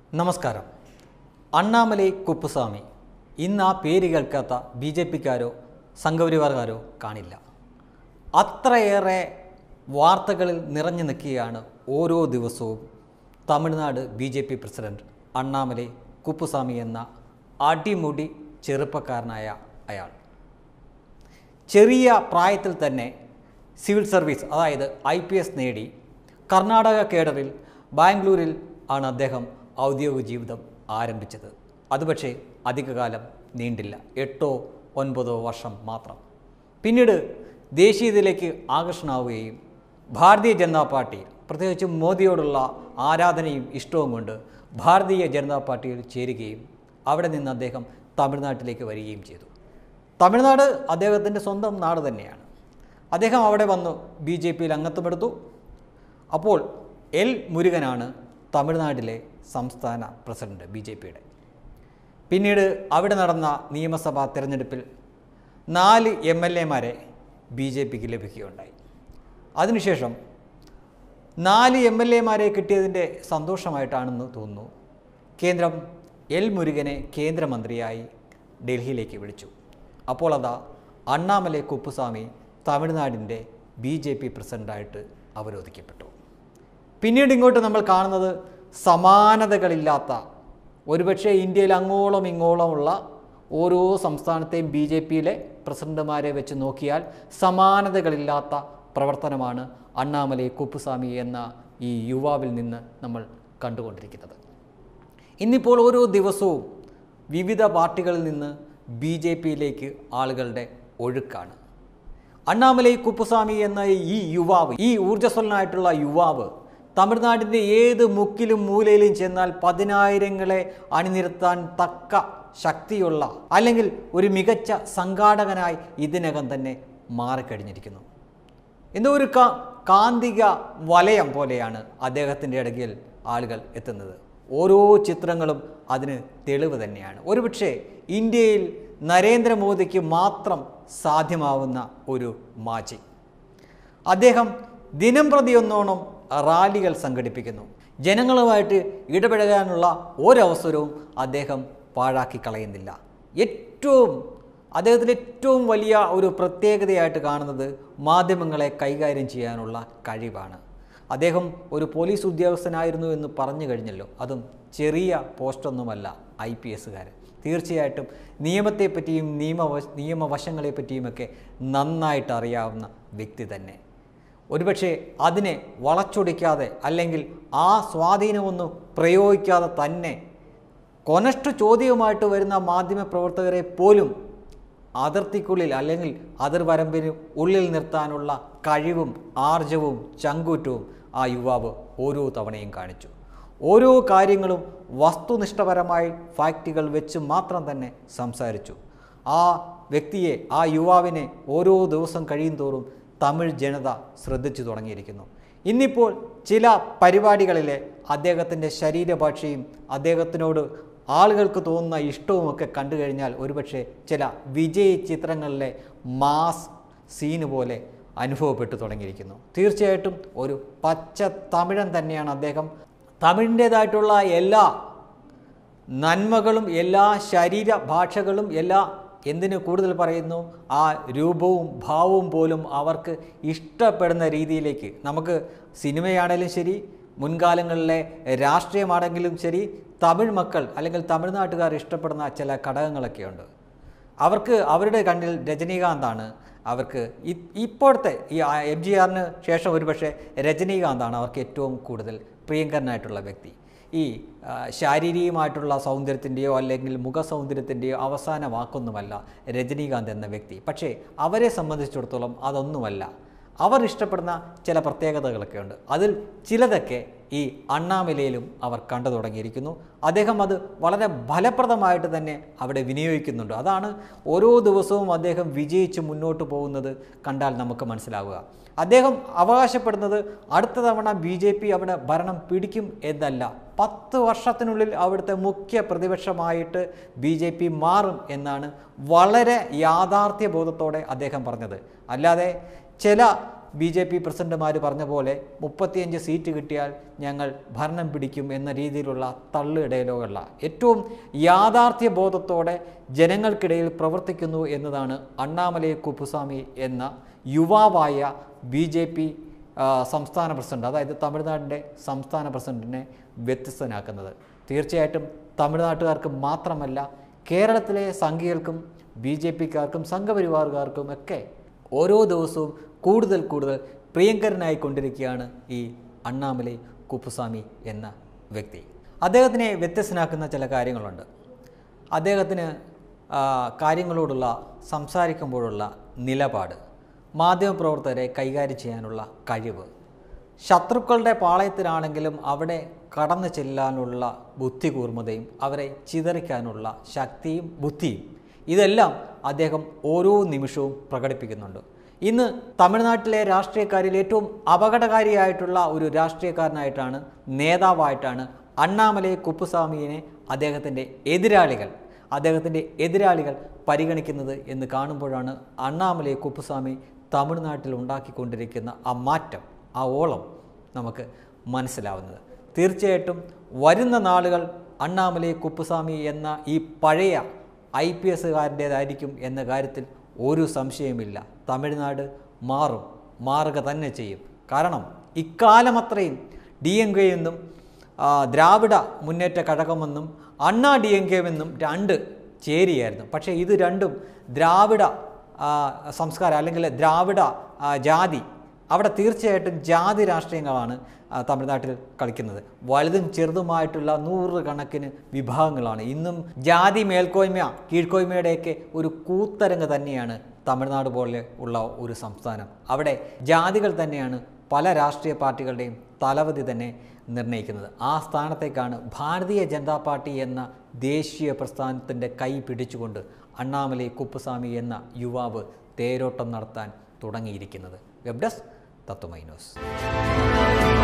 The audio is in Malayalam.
നമസ്കാരം അണ്ണാമലൈ കുപ്പുസ്വാമി ഇന്ന് ആ പേര് കേൾക്കാത്ത ബി ജെ പിക്കാരോ സംഘപരിവാർക്കാരോ കാണില്ല അത്രയേറെ വാർത്തകളിൽ നിറഞ്ഞു നിൽക്കുകയാണ് ഓരോ ദിവസവും Tamil Nadu B J P president Annamalai Kuppuswamy എന്ന അടിമുടി ചെറുപ്പക്കാരനായ അയാൾ ചെറിയ പ്രായത്തിൽ തന്നെ സിവിൽ സർവീസ് അതായത് ഐ പി എസ് നേടി കർണാടക കേഡറിൽ ബാംഗ്ലൂരിൽ ആണ് അദ്ദേഹം ഔദ്യോഗിക ജീവിതം ആരംഭിച്ചത് അത് പക്ഷേ അധികകാലം നീണ്ടില്ല എട്ടോ ഒൻപതോ വർഷം മാത്രം പിന്നീട് ദേശീയതയിലേക്ക് ആകർഷണമാവുകയും ഭാരതീയ ജനതാ പാർട്ടി പ്രത്യേകിച്ച് മോദിയോടുള്ള ആരാധനയും ഇഷ്ടവും കൊണ്ട് ഭാരതീയ ജനതാ പാർട്ടിയിൽ ചേരുകയും അവിടെ നിന്ന് അദ്ദേഹം തമിഴ്നാട്ടിലേക്ക് വരികയും ചെയ്തു തമിഴ്നാട് അദ്ദേഹത്തിൻ്റെ സ്വന്തം നാട് തന്നെയാണ് അദ്ദേഹം അവിടെ വന്നു ബി ജെ പിയിൽ അംഗത്വമെടുത്തു അപ്പോൾ എൽ മുരുകനാണ് തമിഴ്നാട്ടിലെ സംസ്ഥാന പ്രസിഡന്റ് ബി ജെ പിയുടെ പിന്നീട് അവിടെ നടന്ന നിയമസഭാ തിരഞ്ഞെടുപ്പിൽ നാല് എം എൽ എമാരെ ബി ജെ പിക്ക് ലഭിക്കുകയുണ്ടായി അതിനുശേഷം നാല് എം എൽ എമാരെ കിട്ടിയതിൻ്റെ സന്തോഷമായിട്ടാണെന്ന് തോന്നുന്നു കേന്ദ്രം എൽ മുരുകനെ കേന്ദ്രമന്ത്രിയായി ഡൽഹിയിലേക്ക് വിളിച്ചു അപ്പോൾ അതാ അണ്ണാമലൈ കുപ്പുസ്വാമി തമിഴ്നാടിൻ്റെ ബി ജെ പി പ്രസിഡൻ്റായിട്ട് അവരോധിക്കപ്പെട്ടു പിന്നീട് ഇങ്ങോട്ട് നമ്മൾ കാണുന്നത് സമാനതകളില്ലാത്ത ഒരുപക്ഷെ ഇന്ത്യയിൽ അങ്ങോളം ഇങ്ങോളമുള്ള ഓരോ സംസ്ഥാനത്തെയും ബി ജെ പിയിലെ പ്രസിഡന്റുമാരെ വെച്ച് നോക്കിയാൽ സമാനതകളില്ലാത്ത പ്രവർത്തനമാണ് അണ്ണാമലൈ കുപ്പുസ്വാമി എന്ന ഈ യുവാവിൽ നിന്ന് നമ്മൾ കണ്ടുകൊണ്ടിരിക്കുന്നത് ഇന്നിപ്പോൾ ഓരോ ദിവസവും വിവിധ പാർട്ടികളിൽ നിന്ന് ബി ജെ പിയിലേക്ക് ആളുകളുടെ ഒഴുക്കാണ് അണ്ണാമലൈ കുപ്പുസ്വാമി എന്ന ഈ യുവാവ് ഈ ഊർജ്ജസ്വലനായിട്ടുള്ള യുവാവ് തമിഴ്നാടിൻ്റെ ഏത് മുക്കിലും മൂലയിലും ചെന്നാൽ പതിനായിരങ്ങളെ അണിനിരത്താൻ തക്ക ശക്തിയുള്ള അല്ലെങ്കിൽ ഒരു മികച്ച സംഘാടകനായി ഇതിനകം തന്നെ മാറിക്കഴിഞ്ഞിരിക്കുന്നു എന്തോ ഒരു കാ കാന്തിക വലയം പോലെയാണ് അദ്ദേഹത്തിൻ്റെ ഇടയിൽ ആളുകൾ എത്തുന്നത് ഓരോ ചിത്രങ്ങളും അതിന് തെളിവ് തന്നെയാണ് ഒരുപക്ഷെ ഇന്ത്യയിൽ നരേന്ദ്രമോദിക്ക് മാത്രം സാധ്യമാവുന്ന ഒരു മാജിക് അദ്ദേഹം ദിനം പ്രതി ഒന്നോണം റാലികൾ സംഘടിപ്പിക്കുന്നു ജനങ്ങളുമായിട്ട് ഇടപഴകാനുള്ള ഒരവസരവും അദ്ദേഹം പാഴാക്കി കളയുന്നില്ല ഏറ്റവും അദ്ദേഹത്തിൻ്റെ ഏറ്റവും വലിയ ഒരു പ്രത്യേകതയായിട്ട് കാണുന്നത് മാധ്യമങ്ങളെ കൈകാര്യം ചെയ്യാനുള്ള കഴിവാണ് അദ്ദേഹം ഒരു പോലീസ് ഉദ്യോഗസ്ഥനായിരുന്നു എന്ന് പറഞ്ഞു കഴിഞ്ഞല്ലോ അതും ചെറിയ പോസ്റ്റൊന്നുമല്ല ഐ പി എസ്സുകാരൻ തീർച്ചയായിട്ടും നിയമത്തെപ്പറ്റിയും നിയമവ നിയമവശങ്ങളെപ്പറ്റിയുമൊക്കെ നന്നായിട്ട് അറിയാവുന്ന വ്യക്തി തന്നെ ഒരുപക്ഷെ അതിനെ വളച്ചൊടിക്കാതെ അല്ലെങ്കിൽ ആ സ്വാധീനമൊന്നും പ്രയോഗിക്കാതെ തന്നെ കൊനഷ്ട ചോദ്യവുമായിട്ട് വരുന്ന മാധ്യമപ്രവർത്തകരെ പോലും അതിർത്തിക്കുള്ളിൽ അല്ലെങ്കിൽ അതിർവരമ്പിന് ഉള്ളിൽ നിർത്താനുള്ള കഴിവും ആർജവും ചങ്കൂറ്റവും ആ യുവാവ് ഓരോ തവണയും കാണിച്ചു ഓരോ കാര്യങ്ങളും വസ്തുനിഷ്ഠപരമായി ഫാക്റ്റുകൾ വെച്ച് മാത്രം തന്നെ സംസാരിച്ചു ആ വ്യക്തിയെ ആ യുവാവിനെ ഓരോ ദിവസം കഴിയും തോറും തമിഴ് ജനത ശ്രദ്ധിച്ചു തുടങ്ങിയിരിക്കുന്നു ഇന്നിപ്പോൾ ചില പരിപാടികളിലെ അദ്ദേഹത്തിൻ്റെ ശരീരഭാഷയും അദ്ദേഹത്തിനോട് ആളുകൾക്ക് തോന്നുന്ന ഇഷ്ടവുമൊക്കെ കണ്ടു കഴിഞ്ഞാൽ ഒരുപക്ഷെ ചില വിജയ് ചിത്രങ്ങളിലെ മാസ് സീന് പോലെ അനുഭവപ്പെട്ടു തുടങ്ങിയിരിക്കുന്നു തീർച്ചയായിട്ടും ഒരു പച്ച തമിഴൻ തന്നെയാണ് അദ്ദേഹം തമിഴിൻ്റേതായിട്ടുള്ള എല്ലാ നന്മകളും എല്ലാ ശരീര ഭാഷകളും എല്ലാ എന്തിന് കൂടുതൽ പറയുന്നു ആ രൂപവും ഭാവവും പോലും അവർക്ക് ഇഷ്ടപ്പെടുന്ന രീതിയിലേക്ക് നമുക്ക് സിനിമയാണെങ്കിലും ശരി മുൻകാലങ്ങളിലെ രാഷ്ട്രീയമാണെങ്കിലും ശരി തമിഴ് മക്കൾ അല്ലെങ്കിൽ തമിഴ്നാട്ടുകാർ ഇഷ്ടപ്പെടുന്ന ചില ഘടകങ്ങളൊക്കെയുണ്ട് അവർക്ക് അവരുടെ കണ്ണിൽ രജനീകാന്താണ് അവർക്ക് ഇ- ഇപ്പോഴത്തെ ഈ എം ജി ആറിന് ശേഷം ഒരുപക്ഷെ രജനീകാന്താണ് അവർക്ക് ഏറ്റവും കൂടുതൽ പ്രിയങ്കരനായിട്ടുള്ള വ്യക്തി ഈ ആ, ശാരീരികമായിട്ടുള്ള സൗന്ദര്യത്തിൻ്റെയോ അല്ലെങ്കിൽ മുഖ സൗന്ദര്യത്തിൻ്റെയോ അവസാന വാക്കൊന്നുമല്ല രജനീകാന്ത് എന്ന വ്യക്തി പക്ഷേ അവരെ സംബന്ധിച്ചിടത്തോളം അതൊന്നുമല്ല അവർ ഇഷ്ടപ്പെടുന്ന ചില പ്രത്യേകതകളൊക്കെ ഉണ്ട് അതിൽ ചിലതൊക്കെ ഈ അണ്ണാമലയിലും അവർ കണ്ടു തുടങ്ങിയിരിക്കുന്നു അദ്ദേഹം അത് വളരെ ഫലപ്രദമായിട്ട് തന്നെ അവിടെ വിനിയോഗിക്കുന്നുണ്ട് അതാണ് ഓരോ ദിവസവും അദ്ദേഹം വിജയിച്ച് മുന്നോട്ട് പോകുന്നത് കണ്ടാൽ നമുക്ക് മനസ്സിലാവുക അദ്ദേഹം അവകാശപ്പെടുന്നത് അടുത്ത തവണ ബി ജെ പി അവിടെ ഭരണം പിടിക്കും എന്നല്ല പത്ത് വർഷത്തിനുള്ളിൽ അവിടുത്തെ മുഖ്യ പ്രതിപക്ഷമായിട്ട് ബി ജെ പി മാറും എന്നാണ് വളരെ യാഥാർത്ഥ്യ ബോധത്തോടെ അദ്ദേഹം പറഞ്ഞത് അല്ലാതെ ചില ബി ജെ പി പ്രസിഡന്റുമാർ പറഞ്ഞ പോലെ മുപ്പത്തിയഞ്ച് സീറ്റ് കിട്ടിയാൽ ഞങ്ങൾ ഭരണം പിടിക്കും എന്ന രീതിയിലുള്ള തള്ളു ഡയലോഗല്ല ഏറ്റവും യാഥാർത്ഥ്യ ബോധത്തോടെ ജനങ്ങൾക്കിടയിൽ പ്രവർത്തിക്കുന്നു എന്നതാണ് അണ്ണാമലൈ കുപ്പുസ്വാമി എന്ന യുവാവായ ബി ജെ പി സംസ്ഥാന പ്രസിഡന്റ് അതായത് തമിഴ്നാടിൻ്റെ സംസ്ഥാന പ്രസിഡന്റിനെ വ്യത്യസ്തനാക്കുന്നത് തീർച്ചയായിട്ടും തമിഴ്നാട്ടുകാർക്ക് മാത്രമല്ല കേരളത്തിലെ സംഘികൾക്കും ബി ജെ പിക്കാർക്കും സംഘപരിവാറുകാർക്കും ഒക്കെ ഓരോ ദിവസവും കൂടുതൽ കൂടുതൽ പ്രിയങ്കരനായിക്കൊണ്ടിരിക്കുകയാണ് ഈ അണ്ണാമലൈ കുപ്പുസ്വാമി എന്ന വ്യക്തി അദ്ദേഹത്തിനെ വ്യത്യസ്തനാക്കുന്ന ചില കാര്യങ്ങളുണ്ട് അദ്ദേഹത്തിന് ആ, കാര്യങ്ങളോടുള്ള സംസാരിക്കുമ്പോഴുള്ള നിലപാട് മാധ്യമപ്രവർത്തകരെ കൈകാര്യം ചെയ്യാനുള്ള കഴിവ് ശത്രുക്കളുടെ പാളയത്തിലാണെങ്കിലും അവിടെ കടന്നു ചെല്ലാനുള്ള ബുദ്ധി കൂർമ്മതയും അവരെ ചിതറിക്കാനുള്ള ശക്തിയും ബുദ്ധിയും ഇതെല്ലാം അദ്ദേഹം ഓരോ നിമിഷവും പ്രകടിപ്പിക്കുന്നുണ്ട് ഇന്ന് തമിഴ്നാട്ടിലെ രാഷ്ട്രീയക്കാരിൽ ഏറ്റവും അപകടകാരിയായിട്ടുള്ള ഒരു രാഷ്ട്രീയക്കാരനായിട്ടാണ് നേതാവായിട്ടാണ് അണ്ണാമലൈ കുപ്പുസ്വാമിയെ അദ്ദേഹത്തിൻ്റെ എതിരാളികൾ അദ്ദേഹത്തിൻ്റെ എതിരാളികൾ പരിഗണിക്കുന്നത് എന്ന് കാണുമ്പോഴാണ് അണ്ണാമലൈ കുപ്പുസ്വാമി തമിഴ്നാട്ടിൽ ഉണ്ടാക്കിക്കൊണ്ടിരിക്കുന്ന ആ മാറ്റം ആ ഓളം നമുക്ക് മനസ്സിലാവുന്നത് തീർച്ചയായിട്ടും വരുന്ന നാളുകൾ അണ്ണാമലൈ കുപ്പുസ്വാമി എന്ന ഈ പഴയ ഐ പി എസുകാരൻ്റേതായിരിക്കും എന്ന കാര്യത്തിൽ ഒരു സംശയമില്ല തമിഴ്നാട് മാറും മാറുക തന്നെ ചെയ്യും കാരണം ഇക്കാലമത്രയും ഡി എൻ കെ എന്നും ആ, ദ്രാവിഡ മുന്നേറ്റ കഴകമെന്നും അണ്ണാ ഡി എൻ കെ എന്നും രണ്ട് ചേരിയായിരുന്നു പക്ഷേ ഇത് രണ്ടും ദ്രാവിഡ ആ, സംസ്കാരം അല്ലെങ്കിൽ ദ്രാവിഡ ആ, ജാതി അവിടെ തീർച്ചയായിട്ടും ജാതി രാഷ്ട്രീയങ്ങളാണ് ആ, തമിഴ്നാട്ടിൽ കളിക്കുന്നത് വലുതും ചെറുതുമായിട്ടുള്ള നൂറുകണക്കിന് വിഭാഗങ്ങളാണ് ഇന്നും ജാതി മേൽക്കോയ്മ കീഴ്ക്കോയ്മയുടെയൊക്കെ ഒരു കൂത്തരങ്ങ് തന്നെയാണ് തമിഴ്നാട് പോലെ ഉള്ള ഒരു സംസ്ഥാനം അവിടെ ജാതികൾ തന്നെയാണ് പല രാഷ്ട്രീയ പാർട്ടികളുടെയും തലവധി തന്നെ നിർണ്ണയിക്കുന്നത് ആ സ്ഥാനത്തേക്കാണ് ഭാരതീയ ജനതാ പാർട്ടി എന്ന ദേശീയ പ്രസ്ഥാനത്തിൻ്റെ കൈ പിടിച്ചുകൊണ്ട് അണ്ണാമലൈ കുപ്പുസ്വാമി എന്ന യുവാവ് തേരോട്ടം നടത്താൻ തുടങ്ങിയിരിക്കുന്നത് വെബ് ഡെസ്ക് തത്വമൈ ന്യൂസ്